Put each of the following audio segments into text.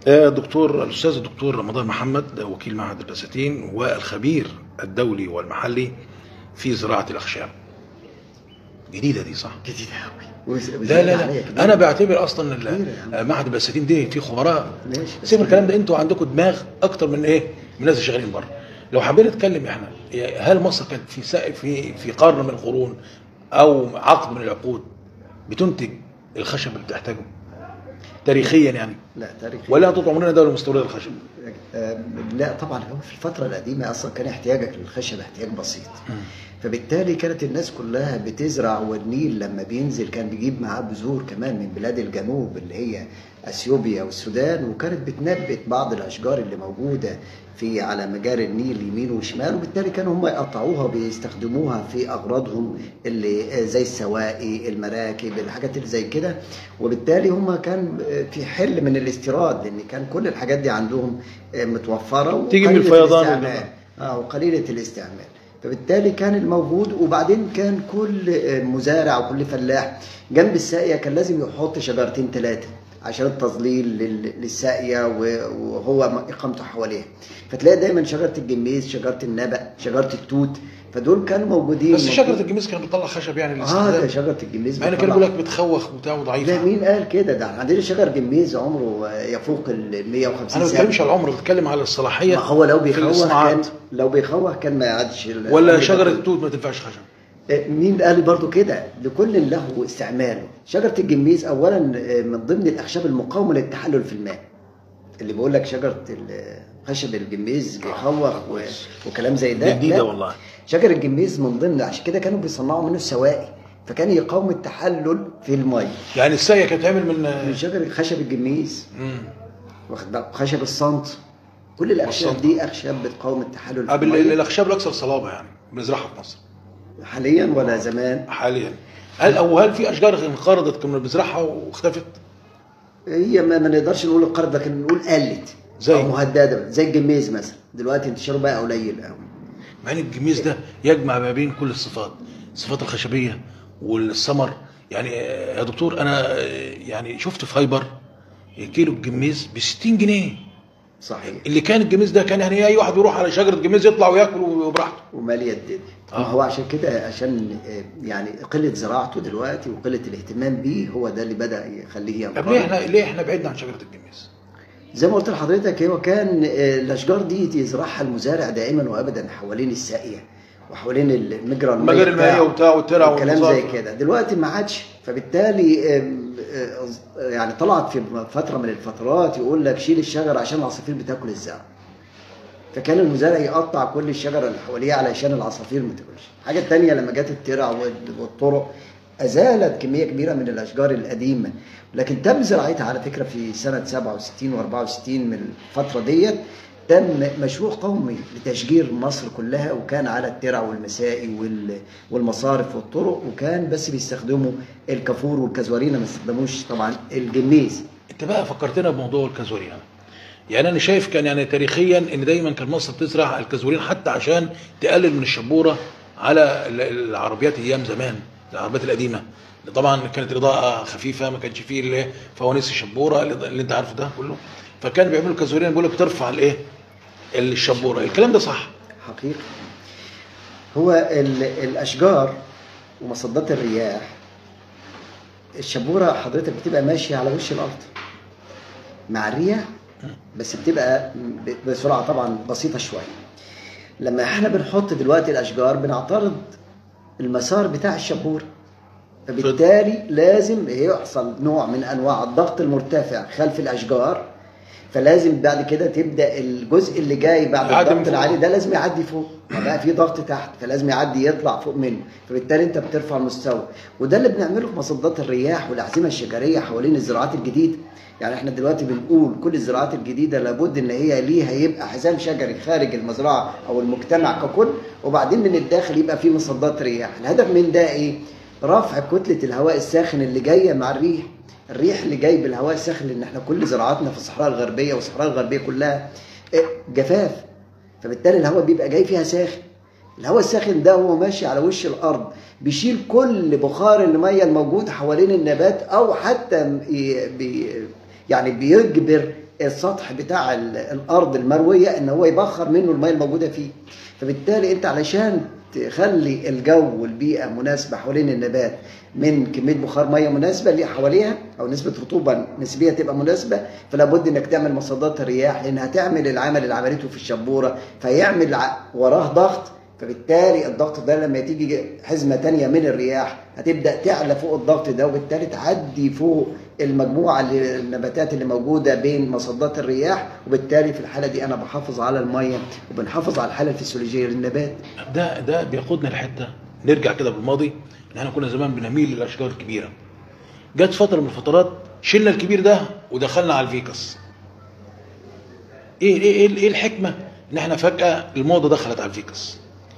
آه، دكتور الاستاذ الدكتور رمضان محمد وكيل معهد البساتين والخبير الدولي والمحلي في زراعه الاخشاب جديده دي صح جديده قوي لا لا لا انا بعتبر اصلا ال- معهد البساتين دي في خبراء ماشي. سيب الكلام ده انتوا عندكم دماغ اكتر من ايه من الناس اللي شغالين بره لو حبينا نتكلم احنا هل مصر كانت في سا- في في قرن من القرون او عقد من العقود بتنتج الخشب اللي بتحتاجه تاريخيا يعني لا تاريخ ولا انتوا طول عمرنا دوله مستورده الخشب آه، لا طبعا هو في الفترة القديمة أصلا كان احتياجك للخشب احتياج بسيط فبالتالي كانت الناس كلها بتزرع والنيل لما بينزل كان بيجيب معاه بذور كمان من بلاد الجنوب اللي هي اثيوبيا والسودان وكانت بتنبت بعض الاشجار اللي موجوده في على مجاري النيل يمين وشمال وبالتالي كانوا هم يقطعوها وبيستخدموها في اغراضهم اللي زي السواقي المراكب الحاجات اللي زي كده وبالتالي هم كان في حل من الاستيراد لان كان كل الحاجات دي عندهم متوفره تيجي من وقليلة الفيضان الاستعمال. ولا- اه وقليله الاستعمال فبالتالي كان الموجود وبعدين كان كل مزارع وكل فلاح جنب الساقيه كان لازم يحط شجرتين ثلاثه عشان التظليل لل- للساقيه و- وهو اقامته حواليها فتلاقي دايما شجره الجميز شجره النبأ شجره التوت فدول كانوا موجودين بس موجود- شجره الجميز كانت بتطلع خشب يعني اه ده للاستخدام شجره الجميز مع ان كان بتطلع- بيقول لك بتخوخ وبتاع وضعيف لا مين قال كده ده احنا عندنا شجر جميز عمره يفوق ال 150 انا ما سنه بتكلمش على العمر بتكلم على الصلاحيه ما هو لو في بيخوخ كان الصناعات. لو بيخوخ كان ما يعدش ال- ولا العمر شجره ده. التوت ما تنفعش خشب مين قال برضو كده لكل له استعماله شجرة الجميز أولا من ضمن الأخشاب المقاومة للتحلل في الماء اللي بيقول لك شجرة ال- خشب الجميز بيخوخ و... وكلام زي ده جديدة لا. والله. شجر الجميز من ضمن عشان كده كانوا بيصنعوا منه السواقي فكان يقاوم التحلل في المي يعني الساقيه كانت تعمل من من شجر خشب الجميز مم. واخد بالك خشب الصمت كل الأخشاب والصمت. دي أخشاب بتقاوم التحلل في قبل ال- المي الاخشاب الاكثر صلابه يعني بنزرعها في مصر حاليا ولا زمان حاليا هل او هل في اشجار انقرضت كنا بنزرعها واختفت؟ هي ما, ما نقدرش نقول القرض لكن نقول قلت زي؟ او مهدده زي الجميز مثلا دلوقتي انتشاره بقى قليل قوي مع ان الجميز ده يجمع ما بين كل الصفات الصفات الخشبيه والثمر يعني آه، يا دكتور انا آه، يعني شفت في هايبر كيلو الجميز ب 60 جنيه صحيح اللي كان الجميز ده كان يعني اي واحد يروح على شجره جميز يطلع وياكل وبراحته وماليه الدنيا آه. ما هو عشان كده عشان آه، يعني قله زراعته دلوقتي وقله الاهتمام بيه هو ده اللي بدا يخليه طب ليه ينقرض احنا ليه احنا بعدنا عن شجره الجميز؟ زي ما قلت لحضرتك هو كان آه، الاشجار دي يزرعها المزارع دائما وابدا حوالين الساقيه وحوالين المجرى المائي مجاري المائية بتاعه وبتاع والترع والكلام والمصارف. زي كده دلوقتي ما عادش فبالتالي آم، آه، يعني طلعت في فتره من الفترات يقول لك شيل الشجر عشان العصافير بتاكل الزرع فكان المزارع يقطع كل الشجره اللي حواليه علشان العصافير ما تاكلش الحاجه الثانيه لما جت الترع وال- والطرق ازالت كميه كبيره من الاشجار القديمه لكن تم زراعتها على فكره في سنه 67 و64 من الفتره ديت تم مشروع قومي لتشجير مصر كلها وكان على الترع والمسائي وال- والمصارف والطرق وكان بس بيستخدموا الكافور والكزورينا ما استخدموش طبعا الجميز انت بقى فكرتنا بموضوع الكازورين يعني انا شايف كان يعني تاريخيا ان دايما كان مصر بتزرع الكازورين حتى عشان تقلل من الشبوره على ال- العربيات ايام زمان العربيات القديمه طبعا كانت الاضاءه خفيفه ما كانش فيه اللي فوانيس الشبوره اللي اللي انت عارفه ده كله فكان بيعملوا الكازورين بيقول لك ترفع الايه الشبوره الكلام ده صح حقيقي هو ال- الاشجار ومصدات الرياح الشبوره حضرتك بتبقى ماشيه على وش الارض مع الرياح بس بتبقى ب- بسرعه طبعا بسيطه شويه لما احنا بنحط دلوقتي الاشجار بنعترض المسار بتاع الشبوره فبالتالي لازم يحصل نوع من انواع الضغط المرتفع خلف الاشجار فلازم بعد كده تبدا الجزء اللي جاي بعد يعدي من الضغط فوق. العالي ده لازم يعدي فوق فبقى في ضغط تحت فلازم يعدي يطلع فوق منه فبالتالي انت بترفع المستوى وده اللي بنعمله في مصدات الرياح والاحزمه الشجريه حوالين الزراعات الجديده يعني احنا دلوقتي بنقول كل الزراعات الجديده لابد ان هي ليها يبقى حزام شجري خارج المزرعه او المجتمع ككل وبعدين من الداخل يبقى في مصدات رياح الهدف من ده ايه رفع كتله الهواء الساخن اللي جايه مع الريح الريح اللي جاي بالهواء الساخن لان احنا كل زراعاتنا في الصحراء الغربيه والصحراء الغربيه كلها إيه، جفاف فبالتالي الهواء بيبقى جاي فيها ساخن الهواء الساخن ده هو ماشي على وش الارض بيشيل كل بخار الميه الموجود حوالين النبات او حتى ي- بي يعني بيجبر السطح بتاع ال- الارض المرويه ان هو يبخر منه الميه الموجوده فيه فبالتالي انت علشان تخلي الجو والبيئه مناسبه حوالين النبات من كميه بخار ميه مناسبه اللي حواليها او نسبه رطوبه نسبيه تبقى مناسبه فلا بد انك تعمل مصدات الرياح لان هتعمل العمل اللي عملته في الشبوره فيعمل ع- وراه ضغط فبالتالي الضغط ده لما تيجي حزمه تانية من الرياح هتبدا تعلى فوق الضغط ده وبالتالي تعدي فوق المجموعه اللي النباتات اللي موجوده بين مصدات الرياح وبالتالي في الحاله دي انا بحافظ على الميه وبنحافظ على الحاله الفسيولوجيه للنبات ده ده بيقودنا لحته نرجع كده بالماضي ان احنا كنا زمان بنميل للاشجار الكبيره جت فتره من الفترات شلنا الكبير ده ودخلنا على الفيكس ايه ايه ايه, إيه الحكمه ان احنا فجاه الموضه دخلت على الفيكس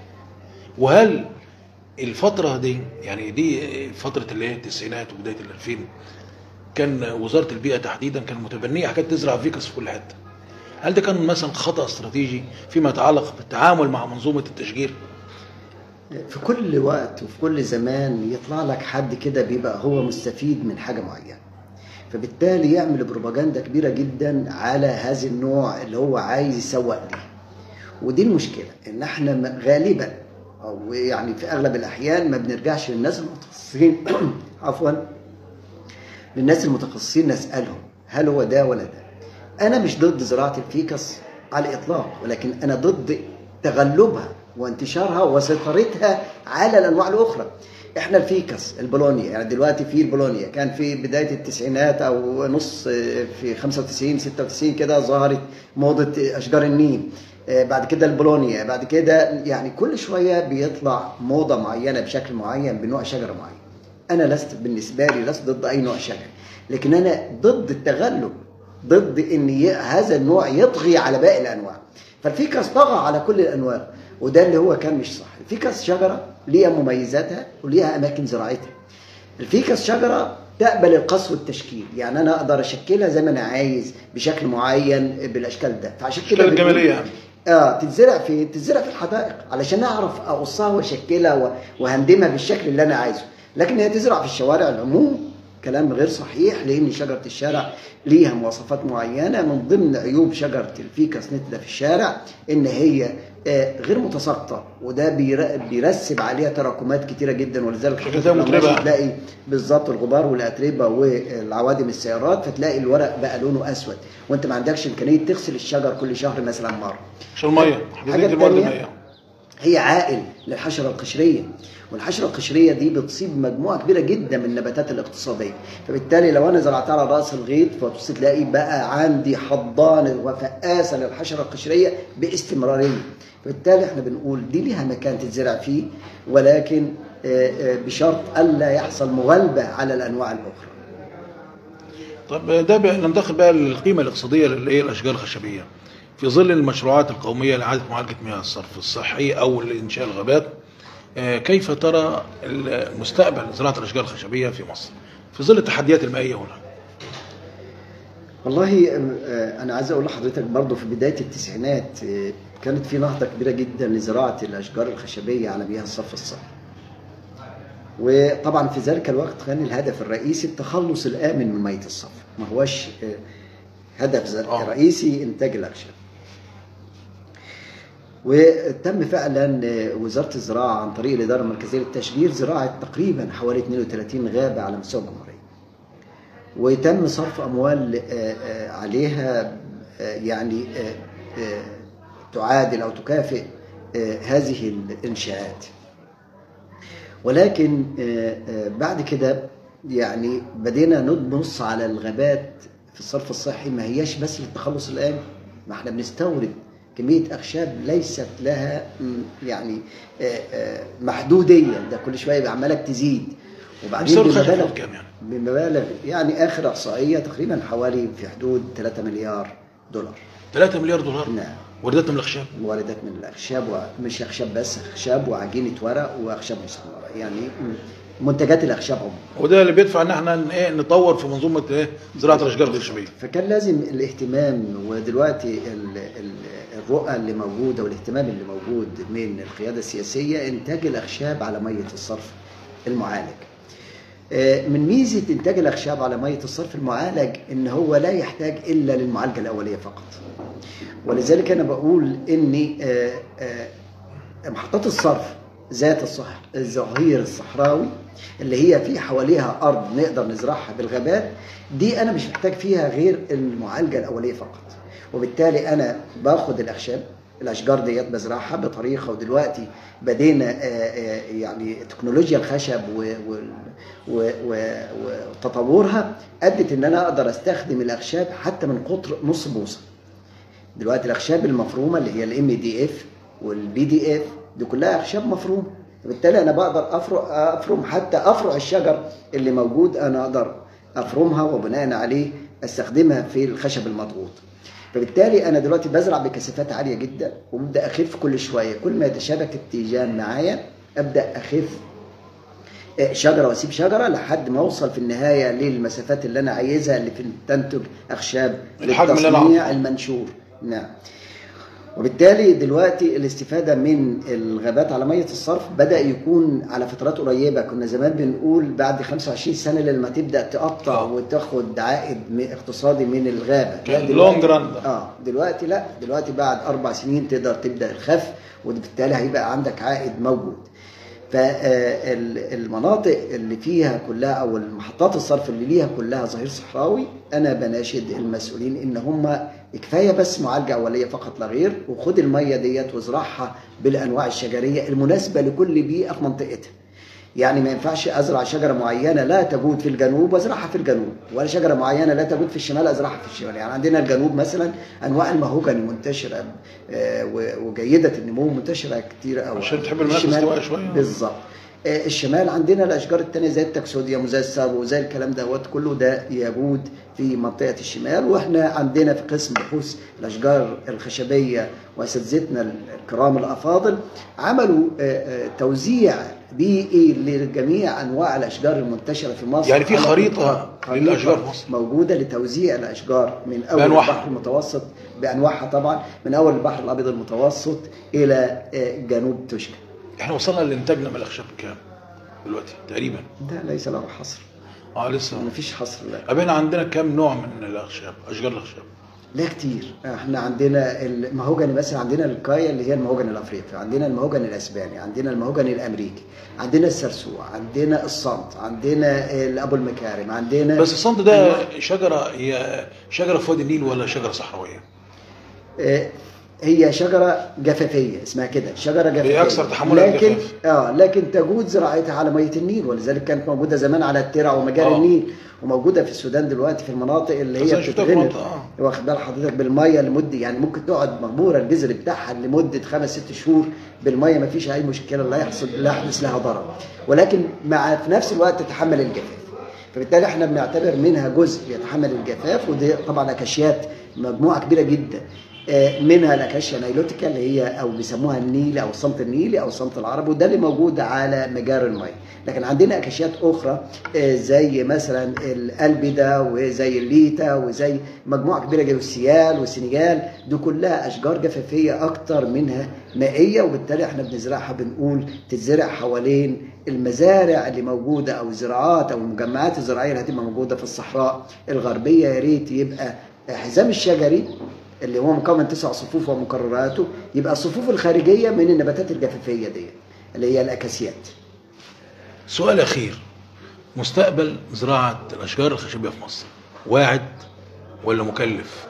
وهل الفتره دي يعني دي فتره اللي هي التسعينات وبدايه الألفين كان وزاره البيئه تحديدا كان متبنيه حكايه تزرع فيكس في كل حته هل ده كان مثلا خطا استراتيجي فيما يتعلق بالتعامل مع منظومه التشجير في كل وقت وفي كل زمان يطلع لك حد كده بيبقى هو مستفيد من حاجه معينه فبالتالي يعمل بروباجندا كبيره جدا على هذا النوع اللي هو عايز يسوق ليه ودي المشكله ان احنا م- غالبا او يعني في اغلب الاحيان ما بنرجعش للناس المتخصصين عفوا للناس المتخصصين نسالهم هل هو ده ولا ده انا مش ضد زراعه الفيكس على الاطلاق ولكن انا ضد تغلبها وانتشارها وسيطرتها على الانواع الاخرى احنا الفيكس البولونيا يعني دلوقتي في البولونيا كان في بدايه التسعينات او نص في 95 96 كده ظهرت موضه اشجار النيم آه، بعد كده البولونيا بعد كده يعني كل شويه بيطلع موضه معينه بشكل معين بنوع شجره معين انا لست بالنسبه لي لست ضد اي نوع شجر لكن انا ضد التغلب ضد ان ي- هذا النوع يطغي على باقي الانواع فالفيكس طغى على كل الانواع وده اللي هو كان مش صح الفيكس شجره ليها مميزاتها وليها اماكن زراعتها الفيكس شجره تقبل القص والتشكيل يعني انا اقدر اشكلها زي ما انا عايز بشكل معين بالاشكال ده فعشان كده الأشكال بنقول- الجمالية يعني. اه تتزرع في تتزرع في الحدائق علشان اعرف اقصها واشكلها و- وهندمها بالشكل اللي انا عايزه لكن هي تزرع في الشوارع العموم كلام غير صحيح لان شجره الشارع ليها مواصفات معينه من ضمن عيوب شجره الفيكس نتلا في الشارع ان هي آه، غير متساقطه وده بير- بيرسب عليها تراكمات كتيره جدا ولذلك شكلها حضرتك لو متربة. ماشي تلاقي بالظبط الغبار والاتربه والعوادم السيارات فتلاقي الورق بقى لونه اسود وانت ما عندكش امكانيه تغسل الشجر كل شهر مثلا مره عشان الميه حاجة حاجات المواد تانية. المائيه هي عائل للحشرة القشرية والحشرة القشرية دي بتصيب مجموعة كبيرة جدا من النباتات الاقتصادية فبالتالي لو أنا زرعتها على رأس الغيط فتبص تلاقي بقى عندي حضانة وفقاسة للحشرة القشرية باستمرارية فبالتالي احنا بنقول دي ليها مكان تتزرع فيه ولكن آه، آه، بشرط ألا يحصل مغالبة على الأنواع الأخرى طب ده بقى ننتقل بقى للقيمه الاقتصاديه لايه الاشجار الخشبيه في ظل المشروعات القوميه لاعاده معالجه مياه الصرف الصحي او لانشاء الغابات آه، كيف ترى المستقبل زراعه الاشجار الخشبيه في مصر في ظل التحديات المائيه هنا والله آه، انا عايز اقول لحضرتك برضو في بدايه التسعينات آه، كانت في نهضه كبيره جدا لزراعه الاشجار الخشبيه على مياه الصف الصحي وطبعا في ذلك الوقت كان الهدف الرئيسي التخلص الامن من ميه الصف ما هوش آه، هدف ز- آه. رئيسي انتاج الاخشاب وتم فعلا آه، وزاره الزراعه عن طريق الاداره المركزيه للتشجير زراعه تقريبا حوالي 32 غابه على مستوى الجمهوريه وتم صرف اموال آه، آه، عليها آه، يعني آه، آه، تعادل او تكافئ آه، هذه الانشاءات ولكن آه، آه، بعد كده يعني بدينا نبص على الغابات في الصرف الصحي ما هياش بس للتخلص الآن ما احنا بنستورد كمية أخشاب ليست لها م، يعني آه، آه، محدودية ده كل شوية يبقى عمالك تزيد وبعدين مستورد خشب بمبالغ فوق كام يعني؟ بمبالغ يعني آخر إحصائية تقريبا حوالي في حدود 3 مليار دولار 3 مليار دولار نعم واردات من الاخشاب واردات من الاخشاب ومش اخشاب بس اخشاب وعجينه ورق واخشاب مسمره يعني منتجات الاخشاب عموما وده اللي بيدفع ان احنا ن- ايه نطور في منظومه ايه زراعه الاشجار الخشبيه فكان لازم الاهتمام ودلوقتي ال- ال- الرؤى اللي موجوده والاهتمام اللي موجود من القياده السياسيه انتاج الاخشاب على ميه الصرف المعالج آه، من ميزه انتاج الاخشاب على ميه الصرف المعالج ان هو لا يحتاج الا للمعالجه الاوليه فقط ولذلك انا بقول ان آه، آه، محطات الصرف ذات الصح الظهير الصحراوي اللي هي في حواليها ارض نقدر نزرعها بالغابات دي انا مش محتاج فيها غير المعالجه الاوليه فقط وبالتالي انا باخد الاخشاب الاشجار ديت بزرعها بطريقه ودلوقتي بدينا آه، آه، يعني تكنولوجيا الخشب و- و- و- و- وتطورها ادت ان انا اقدر استخدم الاخشاب حتى من قطر نص بوصه دلوقتي الاخشاب المفرومه اللي هي الام دي اف والبي دي اف دي كلها اخشاب مفرومه فبالتالي انا بقدر افرم افرم حتى افرع الشجر اللي موجود انا اقدر افرمها وبناء عليه استخدمها في الخشب المضغوط فبالتالي انا دلوقتي بزرع بكثافات عاليه جدا وببدا اخف كل شويه كل ما يتشابك التيجان معايا ابدا اخف شجره واسيب شجره لحد ما اوصل في النهايه للمسافات اللي انا عايزها اللي في تنتج اخشاب الحجم اللي أنا للتصنيع عاوزه. المنشور نعم وبالتالي دلوقتي الاستفاده من الغابات على ميه الصرف بدا يكون على فترات قريبه كنا زمان بنقول بعد 25 سنه لما تبدا تقطع آه. وتاخد عائد م- اقتصادي من الغابه لا كان دلوقتي- long run ده. اه دلوقتي لا دلوقتي بعد اربع سنين تقدر تبدا الخف وبالتالي هيبقى عندك عائد موجود فالمناطق اللي فيها كلها او المحطات الصرف اللي ليها كلها ظهير صحراوي انا بناشد المسؤولين ان هم كفايه بس معالجه اوليه فقط لا غير وخد الميه ديت وازرعها بالانواع الشجريه المناسبه لكل بيئه في منطقتها يعني ما ينفعش ازرع شجره معينه لا تجود في الجنوب وازرعها في الجنوب ولا شجره معينه لا تجود في الشمال ازرعها في الشمال يعني عندنا الجنوب مثلا انواع المهوجني منتشره آه، و- وجيده النمو منتشره كتير قوي عشان تحب المناخ الشمال- الاستوائي شوية. بالظبط آه، الشمال عندنا الاشجار التانية زي التكسوديوم وزي السابو وزي الكلام دوت كله ده يجود في منطقه الشمال واحنا عندنا في قسم بحوث الاشجار الخشبيه واساتذتنا الكرام الافاضل عملوا آه، آه، توزيع بيئي لجميع انواع الاشجار المنتشره في مصر يعني في على خريطة خريطة للأشجار في مصر. موجوده لتوزيع الاشجار من اول بأنواعها. البحر المتوسط بانواعها طبعا من اول البحر الابيض المتوسط الى آه، جنوب توشكا احنا وصلنا لانتاجنا من الاخشاب كام دلوقتي تقريبا ده ليس له حصر اه لسه مفيش حصر لا طب احنا عندنا كام نوع من الاخشاب اشجار الاخشاب لا كتير احنا عندنا المهوجني مثلا عندنا الكايا اللي هي المهوجني الافريقي عندنا المهوجني الاسباني عندنا المهوجني الامريكي عندنا السرسوع عندنا الصمت عندنا الابو المكارم عندنا بس الصمت ده شجره هي شجره في وادي النيل ولا شجره صحراويه آه، هي شجرة جفافية اسمها كده شجرة جفافية أكثر تحملا لكن للجفاف. اه لكن تجود زراعتها على مية النيل ولذلك كانت موجودة زمان على الترع ومجاري آه. النيل وموجودة في السودان دلوقتي في المناطق اللي بس هي أنا شفتها في بتتغنى منطقة، آه. واخد بال حضرتك بالمية لمدة يعني ممكن تقعد مغمورة الجذر بتاعها لمدة خمس ست شهور بالمية ما فيش أي مشكلة لا يحصل لا يحدث لها ضرر ولكن مع في نفس الوقت تتحمل الجفاف فبالتالي احنا بنعتبر منها جزء يتحمل الجفاف ودي طبعا اكاشيات مجموعه كبيره جدا آه، منها الاكاشيا نيلوتيكا اللي هي او بيسموها النيلي او الصمت النيلي او الصمت العربي وده اللي موجود على مجاري المي لكن عندنا اكاشيات اخرى آه، زي مثلا الالبده وزي الليتا وزي مجموعه كبيره جدا والسيال والسنغال دي كلها اشجار جفافيه اكتر منها مائيه وبالتالي احنا بنزرعها بنقول تتزرع حوالين المزارع اللي موجوده او الزراعات او المجمعات الزراعيه اللي هتبقى موجوده في الصحراء الغربيه يا ريت يبقى حزام الشجري اللي هو مكون من تسع صفوف ومكرراته يبقى الصفوف الخارجيه من النباتات الجفافيه دي اللي هي الاكاسيات سؤال اخير مستقبل زراعه الاشجار الخشبيه في مصر واعد ولا مكلف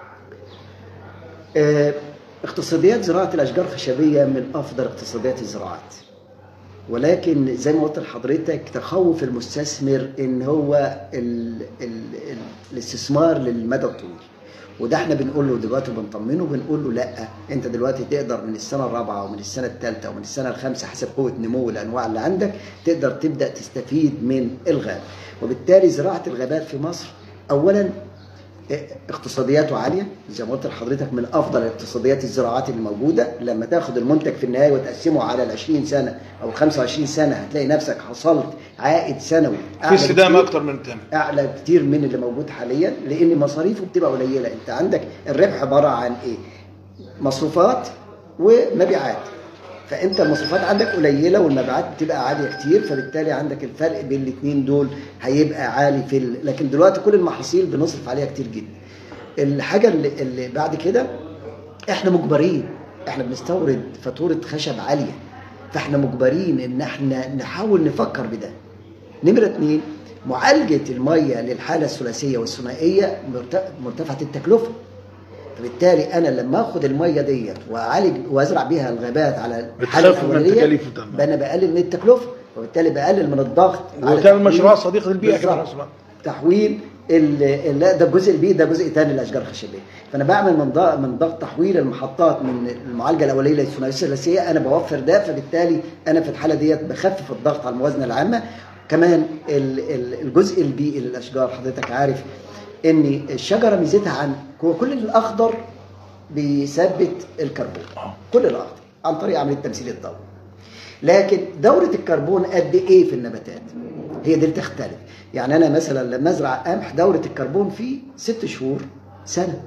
آه، اقتصاديات زراعة الأشجار الخشبية من أفضل اقتصاديات الزراعات ولكن زي ما قلت لحضرتك تخوف المستثمر ان هو ال ال ال الاستثمار للمدى الطويل وده احنا بنقول له دلوقتي بنطمنه بنقول له لا انت دلوقتي تقدر من السنه الرابعه ومن السنه الثالثه ومن السنه الخامسه حسب قوه نمو الانواع اللي عندك تقدر تبدا تستفيد من الغاب وبالتالي زراعه الغابات في مصر اولا اقتصادياته عاليه زي ما قلت لحضرتك من افضل اقتصاديات الزراعات اللي موجوده لما تاخد المنتج في النهايه وتقسمه على ال 20 سنه او ال 25 سنه هتلاقي نفسك حصلت عائد سنوي في استدامه كتير- اكتر من التاني اعلى كتير من اللي موجود حاليا لان مصاريفه بتبقى قليله انت عندك الربح عباره عن ايه مصروفات ومبيعات فانت المصروفات عندك قليله والمبيعات بتبقى عاليه كتير فبالتالي عندك الفرق بين الاثنين دول هيبقى عالي في ال... لكن دلوقتي كل المحاصيل بنصرف عليها كتير جدا الحاجه اللي, اللي بعد كده احنا مجبرين احنا بنستورد فاتوره خشب عاليه فاحنا مجبرين ان احنا نحاول نفكر بده نمره اتنين معالجه الميه للحاله الثلاثيه والثنائيه مرت- مرتفعه التكلفه فبالتالي انا لما اخد الميه ديت واعالج وازرع بيها الغابات على الحاله بتخفف من الاولانيه التكاليف بتاعنا. بقى انا بقلل من التكلفه وبالتالي بقلل من الضغط على وتعمل تحويل- مشروعات صديقه للبيئه كمان بالظبط. في نفس الوقت. تحويل ال- ال- لا ده الجزء البيئي ده جزء ثاني للاشجار الخشبيه فانا بعمل من ضغط من ضغط تحويل المحطات من المعالجه الاوليه للثنائيه الثلاثيه انا بوفر ده فبالتالي انا في الحاله ديت بخفف الضغط على الموازنه العامه كمان ال- ال- الجزء البيئي للاشجار حضرتك عارف ان الشجره ميزتها عن هو كل الاخضر بيثبت الكربون آه. كل الاخضر عن طريق عمليه تمثيل الضوء لكن دورة الكربون قد ايه في النباتات؟ هي دي اللي تختلف، يعني انا مثلا لما ازرع قمح دورة الكربون فيه ست شهور سنة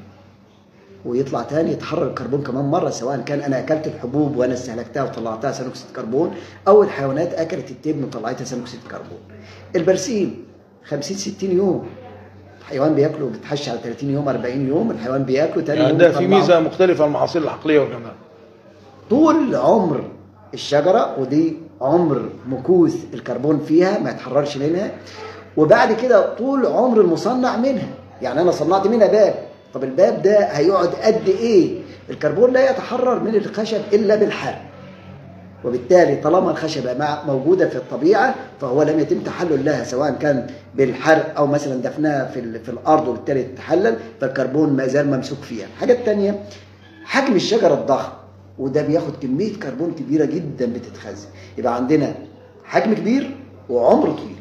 ويطلع تاني يتحرر الكربون كمان مرة سواء كان انا اكلت الحبوب وانا استهلكتها وطلعتها ثاني اكسيد كربون او الحيوانات اكلت التبن وطلعتها ثاني اكسيد كربون. البرسيم 50 60 يوم الحيوان بياكله بيتحشى على 30 يوم 40 يوم الحيوان بياكله تاني يعني يوم ده في يطلعه. ميزه مختلفه عن المحاصيل العقليه والكلام ده طول عمر الشجرة ودي عمر مكوث الكربون فيها ما يتحررش منها وبعد كده طول عمر المصنع منها يعني أنا صنعت منها باب طب الباب ده هيقعد قد إيه الكربون لا يتحرر من الخشب إلا بالحرق وبالتالي طالما الخشبة مع موجودة في الطبيعة فهو لم يتم تحلل لها سواء كان بالحرق أو مثلا دفنها في, ال- في الأرض وبالتالي تتحلل فالكربون ما زال ممسوك فيها الحاجة الثانية حجم الشجرة الضخم وده بياخد كمية كربون كبيرة جدا بتتخزن يبقى عندنا حجم كبير وعمر طويل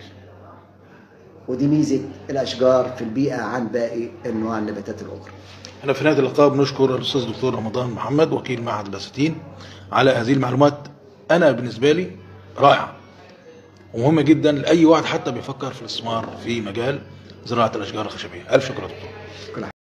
ودي ميزة الأشجار في البيئة عن باقي أنواع النباتات الأخرى احنا في نهايه اللقاء بنشكر الاستاذ الدكتور رمضان محمد وكيل معهد البساتين على هذه المعلومات انا بالنسبه لي رائعه ومهمه جدا لاي واحد حتى بيفكر في الاستثمار في مجال زراعه الاشجار الخشبيه الف شكر يا دكتور